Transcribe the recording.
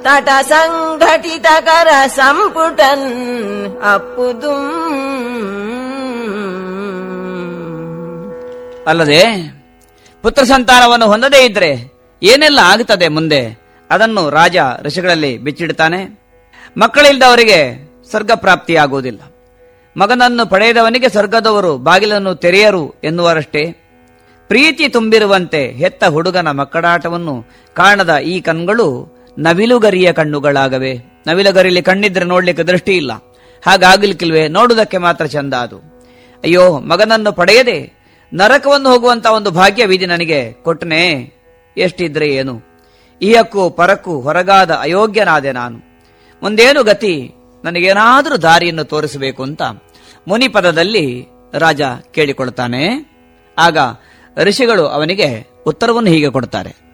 ತಟ ಸಂಘಟಿತ ಕರ ಸಂಪುಟನ್ ಅಪ್ಪುದು ಅಲ್ಲದೆ ಪುತ್ರ ಸಂತಾನವನ್ನು ಹೊಂದದೇ ಇದ್ರೆ ಏನೆಲ್ಲ ಆಗುತ್ತದೆ ಮುಂದೆ ಅದನ್ನು ರಾಜ ಋಷಿಗಳಲ್ಲಿ ಬಿಚ್ಚಿಡ್ತಾನೆ ಮಕ್ಕಳಿಲ್ಲದವರಿಗೆ ಸ್ವರ್ಗ ಪ್ರಾಪ್ತಿಯಾಗುವುದಿಲ್ಲ ಮಗನನ್ನು ಪಡೆಯದವನಿಗೆ ಸ್ವರ್ಗದವರು ಬಾಗಿಲನ್ನು ತೆರೆಯರು ಎನ್ನುವರಷ್ಟೇ ಪ್ರೀತಿ ತುಂಬಿರುವಂತೆ ಹೆತ್ತ ಹುಡುಗನ ಮಕ್ಕಳಾಟವನ್ನು ಕಾಣದ ಈ ಕಣ್ಗಳು ನವಿಲುಗರಿಯ ಕಣ್ಣುಗಳಾಗವೆ ನವಿಲುಗರಿಲಿ ಕಣ್ಣಿದ್ರೆ ನೋಡ್ಲಿಕ್ಕೆ ದೃಷ್ಟಿ ಇಲ್ಲ ಹಾಗಾಗ್ಲಿಕ್ಕಿಲ್ವೇ ನೋಡುವುದಕ್ಕೆ ಮಾತ್ರ ಚಂದ ಅದು ಅಯ್ಯೋ ಮಗನನ್ನು ಪಡೆಯದೆ ನರಕವನ್ನು ಹೋಗುವಂತ ಒಂದು ಭಾಗ್ಯ ವಿಧಿ ನನಗೆ ಕೊಟ್ಟನೆ ಎಷ್ಟಿದ್ರೆ ಏನು ಇಹಕ್ಕೂ ಪರಕ್ಕೂ ಹೊರಗಾದ ಅಯೋಗ್ಯನಾದೆ ನಾನು ಮುಂದೇನು ಗತಿ ನನಗೇನಾದರೂ ದಾರಿಯನ್ನು ತೋರಿಸಬೇಕು ಅಂತ ಮುನಿಪದದಲ್ಲಿ ರಾಜ ಕೇಳಿಕೊಳ್ತಾನೆ ಆಗ ಋಷಿಗಳು ಅವನಿಗೆ ಉತ್ತರವನ್ನು ಹೀಗೆ ಕೊಡ್ತಾರೆ